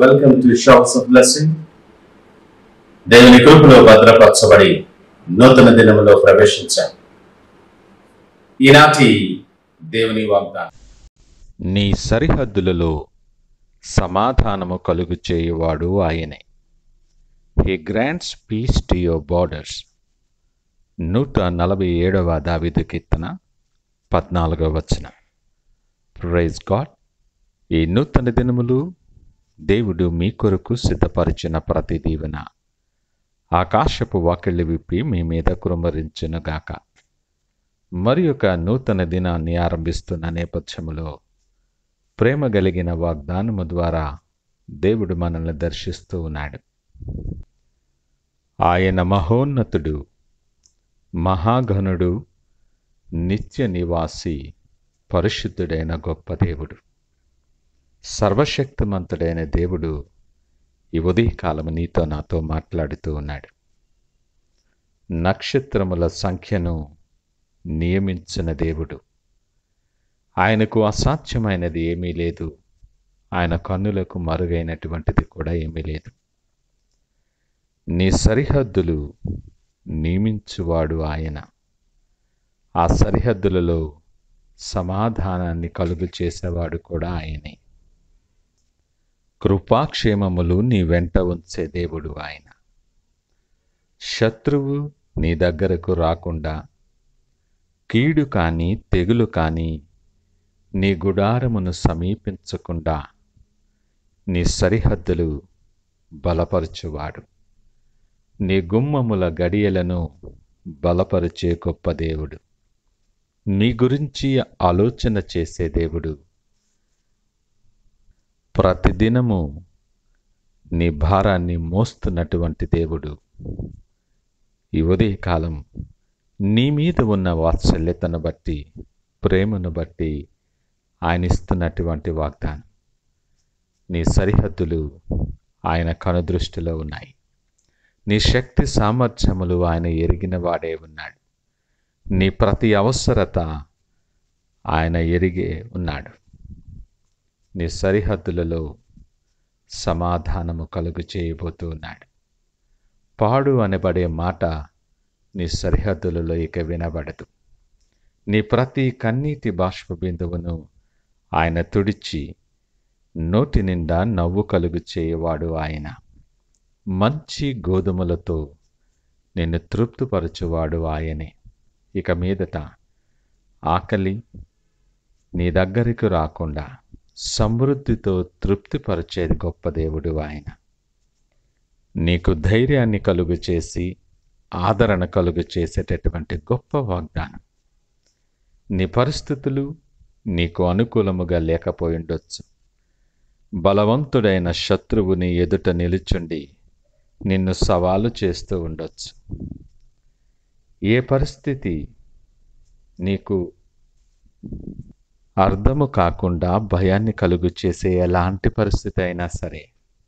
welcome to shops of blessing దేవుని కృపలో భద్రపరచబడి నూతన దినములో ప్రవేశించాం ఈనాటి దేవుని వాగ్దానం నీ సరిహద్దులలో సమాధానము కలుగు చేయువాడు ఆయనే he grants peace to your borders నూట నలభై ఏడవ దావిదు కీర్తన పద్నాలుగవ వచన ప్రైజ్ గాడ్ ఈ నూతన దినములు దేవుడు మీ కొరకు సిద్ధపరిచిన ప్రతి దీవెన ఆకాశపు వాకిళ్ళు విప్పి మీ మీద కురుమరించునుగాక మరి ఒక నూతన దినాన్ని ఆరంభిస్తున్న నేపథ్యములో ప్రేమ కలిగిన వాగ్దానము ద్వారా దేవుడు మనల్ని దర్శిస్తూ ఉన్నాడు ఆయన మహోన్నతుడు మహాఘనుడు నిత్య నివాసి పరిశుద్ధుడైన గొప్ప దేవుడు సర్వశక్తిమంతుడైన దేవుడు ఈ ఉదయకాలము నీతో నాతో మాట్లాడుతూ ఉన్నాడు నక్షత్రముల సంఖ్యను నియమించిన దేవుడు ఆయనకు అసాధ్యమైనది ఏమీ లేదు ఆయన కన్నులకు మరుగైనటువంటిది కూడా ఏమీ లేదు నీ సరిహద్దులు నియమించువాడు ఆయన ఆ సరిహద్దులలో సమాధానాన్ని కలుగు చేసేవాడు కూడా ఆయనే కృపాక్షేమములు నీ వెంట ఉంచే దేవుడు ఆయన శత్రువు నీ దగ్గరకు రాకుండా కీడు కానీ తెగులు కానీ నీ గుడారమును సమీపించకుండా నీ సరిహద్దులు బలపరచువాడు నీ గుమ్మముల గడియలను బలపరిచే గొప్ప దేవుడు నీ గురించి ఆలోచన చేసే దేవుడు ప్రతిదినము నీ భారాన్ని మోస్తున్నటువంటి దేవుడు ఈ ఉదయకాలం నీ మీద ఉన్న వాత్సల్యతను బట్టి ప్రేమను బట్టి ఆయన ఇస్తున్నటువంటి వాగ్దానం నీ సరిహద్దులు ఆయన కనుదృష్టిలో ఉన్నాయి నీ శక్తి సామర్థ్యములు ఆయన ఎరిగిన వాడే ఉన్నాడు నీ ప్రతి అవసరత ఆయన ఎరిగే ఉన్నాడు నీ సరిహద్దులలో సమాధానము కలుగు చేయబోతూ ఉన్నాడు పాడు అనబడే మాట నీ సరిహద్దులలో ఇక వినబడదు నీ ప్రతి కన్నీటి బాష్ప బిందువును ఆయన తుడిచి నోటి నిండా నవ్వు కలుగు చేయవాడు ఆయన మంచి గోధుమలతో నిన్ను తృప్తిపరచువాడు ఆయనే ఇక మీదట ఆకలి నీ దగ్గరికి రాకుండా సమృద్ధితో తృప్తిపరిచేది గొప్ప దేవుడు ఆయన నీకు ధైర్యాన్ని కలుగు చేసి ఆదరణ కలుగు చేసేటటువంటి గొప్ప వాగ్దానం నీ పరిస్థితులు నీకు అనుకూలముగా లేకపోయి ఉండొచ్చు బలవంతుడైన శత్రువుని ఎదుట నిలుచుండి నిన్ను సవాలు చేస్తూ ఉండొచ్చు ఏ పరిస్థితి నీకు అర్థము కాకుండా భయాన్ని కలుగు చేసే ఎలాంటి పరిస్థితి అయినా సరే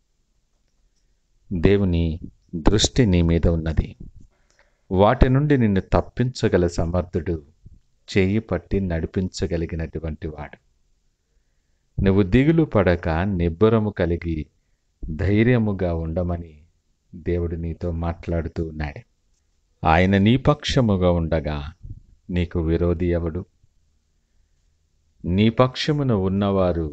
దేవుని దృష్టి నీ మీద ఉన్నది వాటి నుండి నిన్ను తప్పించగల సమర్థుడు చేయి పట్టి నడిపించగలిగినటువంటి వాడు నువ్వు దిగులు పడక నిబ్బరము కలిగి ధైర్యముగా ఉండమని దేవుడు నీతో మాట్లాడుతూ ఉన్నాడు ఆయన నీ పక్షముగా ఉండగా నీకు విరోధి ఎవడు నీ పక్షమున ఉన్నవారు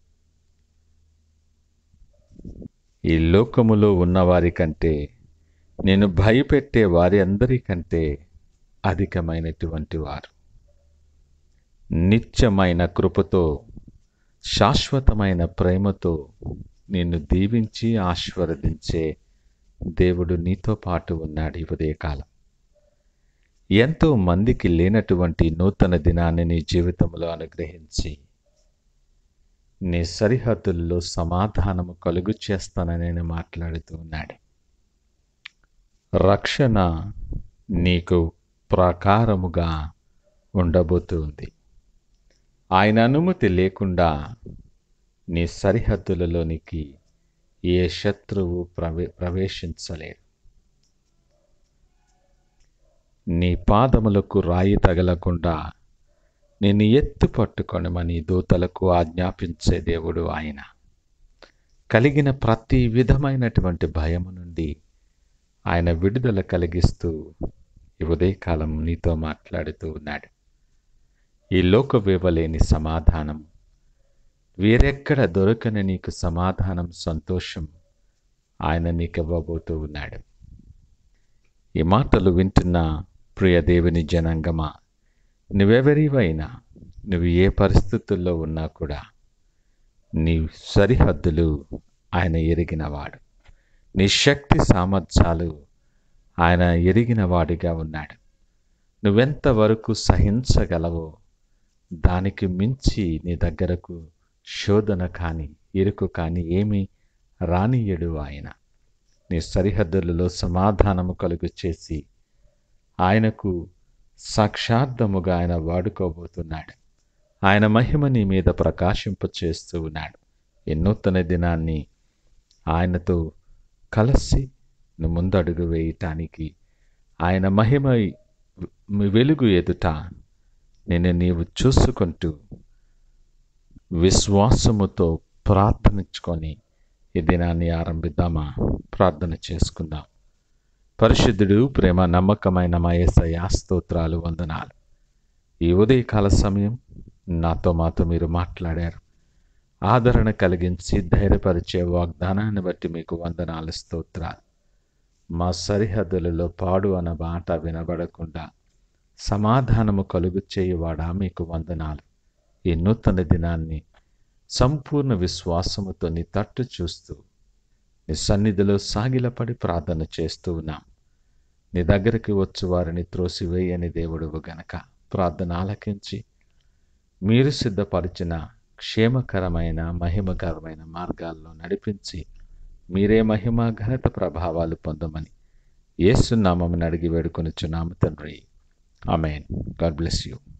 ఈ లోకములో ఉన్నవారి కంటే నేను భయపెట్టే వారి అందరికంటే అధికమైనటువంటి వారు నిత్యమైన కృపతో శాశ్వతమైన ప్రేమతో నిన్ను దీవించి ఆశీర్వదించే దేవుడు నీతో పాటు ఉన్నాడు ఈ ఉదయకాలం ఎంతో మందికి లేనటువంటి నూతన దినాన్ని నీ జీవితంలో అనుగ్రహించి నీ సరిహద్దుల్లో సమాధానము కలుగు చేస్తానని నేను మాట్లాడుతూ ఉన్నాడు రక్షణ నీకు ప్రాకారముగా ఉండబోతుంది ఆయన అనుమతి లేకుండా నీ సరిహద్దులలోనికి ఏ శత్రువు ప్రవే ప్రవేశించలేరు నీ పాదములకు రాయి తగలకుండా నేను ఎత్తు పట్టుకొనమని దూతలకు ఆజ్ఞాపించే దేవుడు ఆయన కలిగిన ప్రతి విధమైనటువంటి భయము నుండి ఆయన విడుదల కలిగిస్తూ ఈ ఉదయకాలం నీతో మాట్లాడుతూ ఉన్నాడు ఈ లోక వివలేని సమాధానం వేరెక్కడ దొరకని నీకు సమాధానం సంతోషం ఆయన నీకు ఇవ్వబోతూ ఉన్నాడు ఈ మాటలు వింటున్న ప్రియ దేవుని జనాంగమా నువ్వెవరివైనా నువ్వు ఏ పరిస్థితుల్లో ఉన్నా కూడా నీ సరిహద్దులు ఆయన ఎరిగినవాడు నీ శక్తి సామర్థ్యాలు ఆయన ఎరిగిన వాడిగా ఉన్నాడు నువ్వెంతవరకు సహించగలవో దానికి మించి నీ దగ్గరకు శోధన కానీ ఇరుకు కానీ ఏమీ రానియడు ఆయన నీ సరిహద్దులలో సమాధానము కలుగు చేసి ఆయనకు సాక్షార్థముగా ఆయన వాడుకోబోతున్నాడు ఆయన మహిమ నీ మీద ప్రకాశింప చేస్తూ ఉన్నాడు ఈ నూతన దినాన్ని ఆయనతో కలిసి నువ్వు ముందడుగు వేయటానికి ఆయన మహిమ వెలుగు ఎదుట నేను నీవు చూసుకుంటూ విశ్వాసముతో ప్రార్థనించుకొని ఈ దినాన్ని ఆరంభిద్దామా ప్రార్థన చేసుకుందాం పరిశుద్ధుడు ప్రేమ నమ్మకమైన మయేసయ స్తోత్రాలు వందనాలు ఈ ఉదయకాల సమయం నాతో మాతో మీరు మాట్లాడారు ఆదరణ కలిగించి ధైర్యపరిచే వాగ్దానాన్ని బట్టి మీకు వందనాలు స్తోత్రాలు మా సరిహద్దులలో పాడు అన్న మాట వినబడకుండా సమాధానము కలుగు చేయువాడా మీకు వందనాలు ఈ నూతన దినాన్ని సంపూర్ణ విశ్వాసముతో నీ తట్టు చూస్తూ నీ సన్నిధిలో సాగిలపడి ప్రార్థన చేస్తూ ఉన్నాం నీ దగ్గరికి వచ్చు వారిని త్రోసివేయని దేవుడువు గనక ప్రార్థన ఆలకించి మీరు సిద్ధపరిచిన క్షేమకరమైన మహిమకరమైన మార్గాల్లో నడిపించి మీరే మహిమ ఘనత ప్రభావాలు పొందమని ఏసునామని అడిగి వేడుకొనిచున్నాము తండ్రి ఆమెన్ గాడ్ బ్లెస్ యూ